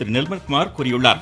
திரு நிர்மல்குமார் கூறியுள்ளார்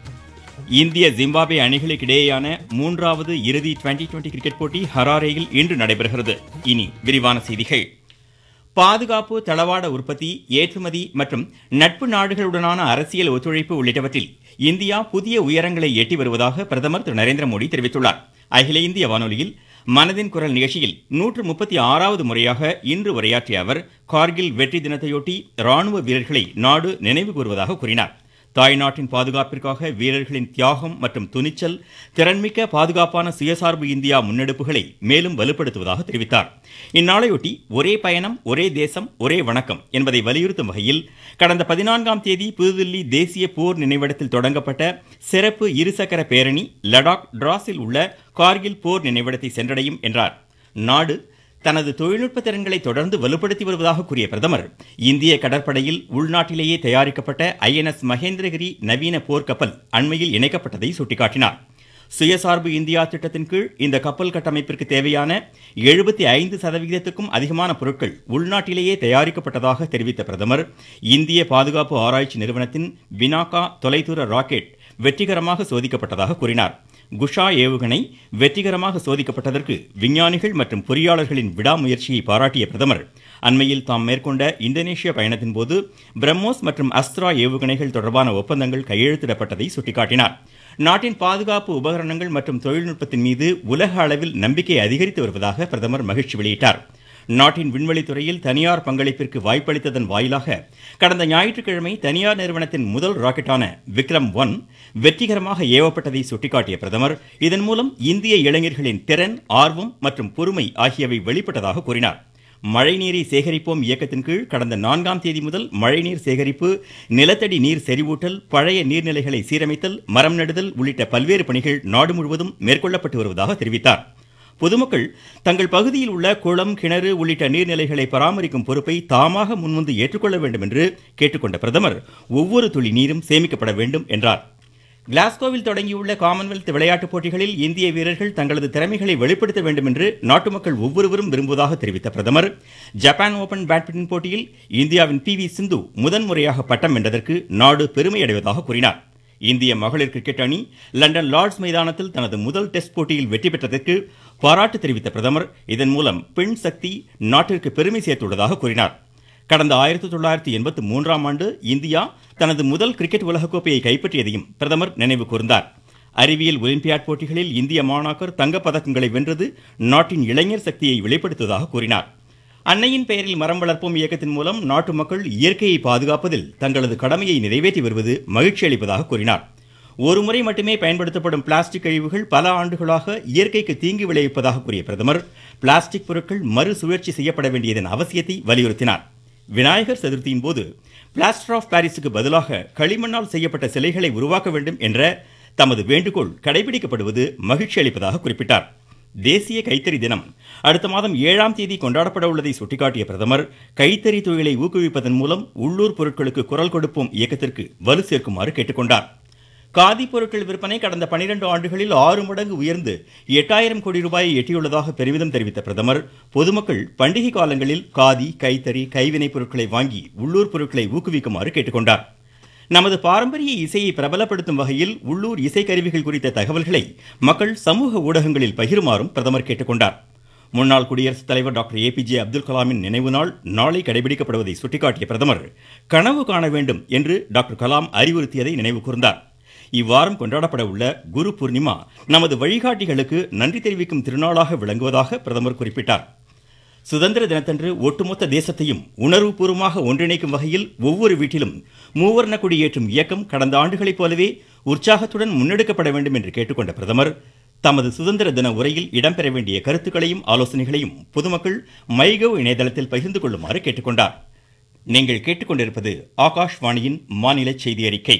இந்திய ஜிம்பாப்வே அணிகளுக்கிடையேயான மூன்றாவது இறுதி டுவெண்டி டுவெண்டி கிரிக்கெட் போட்டி ஹராரேயில் இன்று நடைபெறுகிறது இனி விரிவான செய்திகள் பாதுகாப்பு தளவாட உற்பத்தி ஏற்றுமதி மற்றும் நட்பு நாடுகளுடனான அரசியல் ஒத்துழைப்பு உள்ளிட்டவற்றில் இந்தியா புதிய உயரங்களை எட்டி வருவதாக பிரதமர் திரு நரேந்திர மோடி தெரிவித்துள்ளார் அகில இந்திய வானொலியில் மனதின் குரல் நிகழ்ச்சியில் நூற்று முப்பத்தி ஆறாவது முறையாக இன்று உரையாற்றிய அவர் கார்கில் வெற்றி தினத்தையொட்டி ராணுவ வீரர்களை நாடு நினைவு கூறுவதாக கூறினார் தாய்நாட்டின் பாதுகாப்பிற்காக வீரர்களின் தியாகம் மற்றும் துணிச்சல் திறன்மிக்க பாதுகாப்பான சுயசார்பு இந்தியா முன்னெடுப்புகளை மேலும் வலுப்படுத்துவதாக தெரிவித்தார் இந்நாளையொட்டி ஒரே பயணம் ஒரே தேசம் ஒரே வணக்கம் என்பதை வலியுறுத்தும் வகையில் கடந்த பதினான்காம் தேதி புதுதில்லி தேசிய போர் நினைவிடத்தில் தொடங்கப்பட்ட சிறப்பு இருசக்கர பேரணி லடாக் டிராஸில் உள்ள கார்கில் போர் நினைவிடத்தை சென்றடையும் என்றார் நாடு தனது தொழில்நுட்ப திறன்களை தொடர்ந்து வலுப்படுத்தி வருவதாக கூறிய பிரதமர் இந்திய கடற்படையில் உள்நாட்டிலேயே தயாரிக்கப்பட்ட ஐஎன்எஸ் மகேந்திரகிரி நவீன போர்க்கப்பல் அண்மையில் இணைக்கப்பட்டதை சுட்டிக்காட்டினார் சுயசார்பு இந்தியா திட்டத்தின் கீழ் இந்த கப்பல் கட்டமைப்பிற்கு தேவையான எழுபத்தி ஐந்து சதவிகிதத்துக்கும் அதிகமான பொருட்கள் உள்நாட்டிலேயே தயாரிக்கப்பட்டதாக தெரிவித்த பிரதமர் இந்திய பாதுகாப்பு ஆராய்ச்சி நிறுவனத்தின் பினாகா தொலைதூர ராக்கெட் வெற்றிகரமாக சோதிக்கப்பட்டதாக கூறினார் குஷா ஏவுகணை வெற்றிகரமாக சோதிக்கப்பட்டதற்கு விஞ்ஞானிகள் மற்றும் பொறியாளர்களின் விடாமுயற்சியை பாராட்டிய பிரதமர் அண்மையில் தாம் மேற்கொண்ட இந்தோனேஷிய பயணத்தின் போது பிரம்மோஸ் மற்றும் அஸ்த்ரா ஏவுகணைகள் தொடர்பான ஒப்பந்தங்கள் கையெழுத்திடப்பட்டதை சுட்டிக்காட்டினார் நாட்டின் பாதுகாப்பு உபகரணங்கள் மற்றும் தொழில்நுட்பத்தின் மீது உலக அளவில் நம்பிக்கை அதிகரித்து வருவதாக பிரதமர் மகிழ்ச்சி வெளியிட்டார் நாட்டின் விண்வெளித்துறையில் தனியார் பங்களிப்பிற்கு வாய்ப்பளித்ததன் வாயிலாக கடந்த ஞாயிற்றுக்கிழமை தனியார் நிறுவனத்தின் முதல் ராக்கெட்டான விக்ரம் ஒன் வெற்றிகரமாக ஏவப்பட்டதை சுட்டிக்காட்டிய பிரதமர் இதன் மூலம் இந்திய இளைஞர்களின் திறன் ஆர்வம் மற்றும் பொறுமை ஆகியவை வெளிப்பட்டதாக கூறினார் மழைநீரை சேகரிப்போம் இயக்கத்தின் கீழ் கடந்த நான்காம் தேதி முதல் மழைநீர் சேகரிப்பு நிலத்தடி நீர் செறிவூட்டல் பழைய நீர்நிலைகளை சீரமைத்தல் மரம் நடுதல் உள்ளிட்ட பல்வேறு பணிகள் நாடு முழுவதும் மேற்கொள்ளப்பட்டு வருவதாக தெரிவித்தார் பொதுமக்கள் தங்கள் பகுதியில் உள்ள குளம் கிணறு உள்ளிட்ட நீர்நிலைகளை பராமரிக்கும் பொறுப்பை தாமாக முன்வந்து ஏற்றுக்கொள்ள வேண்டும் என்று கேட்டுக்கொண்ட பிரதமர் ஒவ்வொரு துளி நீரும் சேமிக்கப்பட வேண்டும் என்றார் கிளாஸ்கோவில் தொடங்கியுள்ள காமன்வெல்த் விளையாட்டுப் போட்டிகளில் இந்திய வீரர்கள் தங்களது திறமைகளை வெளிப்படுத்த வேண்டும் என்று நாட்டு மக்கள் ஒவ்வொருவரும் விரும்புவதாக தெரிவித்த பிரதமர் ஜப்பான் ஓபன் பேட்மிண்டன் போட்டியில் இந்தியாவின் பி வி சிந்து முதன்முறையாக பட்டம் வென்றதற்கு நாடு பெருமை அடைவதாக கூறினார் இந்திய மகளிர் கிரிக்கெட் அணி லண்டன் லார்ட்ஸ் மைதானத்தில் தனது முதல் டெஸ்ட் போட்டியில் வெற்றி பெற்றதற்கு பாராட்டு தெரிவித்த பிரதமர் இதன் மூலம் பெண் சக்தி நாட்டிற்கு பெருமை சேர்த்துள்ளதாக கூறினார் கடந்த ஆயிரத்தி தொள்ளாயிரத்தி எண்பத்தி மூன்றாம் ஆண்டு இந்தியா தனது முதல் கிரிக்கெட் உலகக்கோப்பையை கைப்பற்றியதையும் பிரதமர் நினைவு கூர்ந்தார் அறிவியல் ஒலிம்பியாட் போட்டிகளில் இந்திய மாணாக்கர் தங்கப் பதக்கங்களை வென்றது நாட்டின் இளைஞர் சக்தியை வெளிப்படுத்துவதாக கூறினார் அன்னையின் பெயரில் மரம் வளர்ப்போம் இயக்கத்தின் மூலம் நாட்டு மக்கள் இயற்கையை பாதுகாப்பதில் தங்களது கடமையை நிறைவேற்றி வருவது மகிழ்ச்சி அளிப்பதாக கூறினார் ஒருமுறை மட்டுமே பயன்படுத்தப்படும் பிளாஸ்டிக் கழிவுகள் பல ஆண்டுகளாக இயற்கைக்கு தீங்கு விளைவிப்பதாக கூறிய பிரதமர் பிளாஸ்டிக் பொருட்கள் மறுசுழற்சி செய்யப்பட வேண்டியதன் அவசியத்தை வலியுறுத்தினார் விநாயகர் சதுர்த்தியின் போது பிளாஸ்டர் ஆஃப் பாரிஸுக்கு பதிலாக களிமண்ணால் செய்யப்பட்ட சிலைகளை உருவாக்க வேண்டும் என்ற தமது வேண்டுகோள் கடைபிடிக்கப்படுவது மகிழ்ச்சி அளிப்பதாக குறிப்பிட்டார் தேசிய கைத்தறி தினம் அடுத்த மாதம் ஏழாம் தேதி கொண்டாடப்பட உள்ளதை சுட்டிக்காட்டிய பிரதமர் கைத்தறி தொழிலை ஊக்குவிப்பதன் மூலம் உள்ளூர் பொருட்களுக்கு குரல் கொடுப்போம் இயக்கத்திற்கு வலு சேர்க்குமாறு கேட்டுக்கொண்டார் காதி பொருட்கள் விற்பனை கடந்த பனிரெண்டு ஆண்டுகளில் ஆறு மடங்கு உயர்ந்து எட்டாயிரம் கோடி ரூபாயை எட்டியுள்ளதாக பெருமிதம் தெரிவித்த பிரதமர் பொதுமக்கள் பண்டிகை காலங்களில் காதி கைத்தறி கைவினைப் பொருட்களை வாங்கி உள்ளூர் பொருட்களை ஊக்குவிக்குமாறு கேட்டுக்கொண்டார் நமது பாரம்பரிய இசையை பிரபலப்படுத்தும் வகையில் உள்ளூர் இசைக்கருவிகள் குறித்த தகவல்களை மக்கள் சமூக ஊடகங்களில் பகிருமாறும் பிரதமர் கேட்டுக்கொண்டார் முன்னாள் குடியரசுத் தலைவர் டாக்டர் ஏபிஜே அப்துல் கலாமின் நினைவு நாள் நாளை கடைபிடிக்கப்படுவதை சுட்டிக்காட்டிய பிரதமர் கனவு காண வேண்டும் என்று டாக்டர் கலாம் அறிவுறுத்தியதை நினைவு கூர்ந்தார் இவ்வாரம் கொண்டாடப்பட உள்ள குரு பூர்ணிமா நமது வழிகாட்டிகளுக்கு நன்றி தெரிவிக்கும் திருநாளாக விளங்குவதாக பிரதமர் குறிப்பிட்டார் சுதந்திர தினத்தன்று ஒட்டுமொத்த தேசத்தையும் உணர்வுபூர்வமாக ஒன்றிணைக்கும் வகையில் ஒவ்வொரு வீட்டிலும் மூவர்ண கொடி ஏற்றும் இயக்கம் கடந்த ஆண்டுகளைப் போலவே உற்சாகத்துடன் முன்னெடுக்கப்பட வேண்டும் என்று கேட்டுக்கொண்ட பிரதமர் தமது சுதந்திர தின உரையில் இடம்பெற வேண்டிய கருத்துக்களையும் ஆலோசனைகளையும் பொதுமக்கள் மைகவ் இணையதளத்தில் பகிர்ந்து கொள்ளுமாறு கேட்டுக்கொண்டார் நீங்கள் கேட்டுக்கொண்டிருப்பது ஆகாஷ்வாணியின் மாநில செய்தி அறிக்கை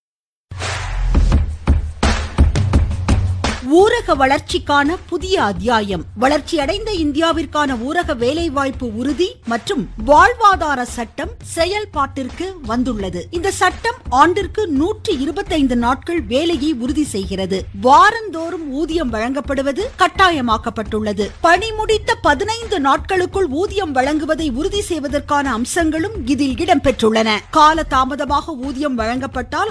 ஊரக வளர்ச்சிக்கான புதிய அத்தியாயம் வளர்ச்சியடைந்த இந்தியாவிற்கான ஊரக வேலைவாய்ப்பு உறுதி மற்றும் வாழ்வாதார சட்டம் செயல்பாட்டிற்கு வந்துள்ளது இந்த சட்டம் ஆண்டிற்கு நூற்றி இருபத்தைந்து நாட்கள் வேலையை உறுதி செய்கிறது வாரந்தோறும் ஊதியம் வழங்கப்படுவது கட்டாயமாக்கப்பட்டுள்ளது பணி முடித்த பதினைந்து நாட்களுக்குள் ஊதியம் வழங்குவதை உறுதி செய்வதற்கான அம்சங்களும் இதில் இடம்பெற்றுள்ளன கால தாமதமாக ஊதியம் வழங்கப்பட்டால்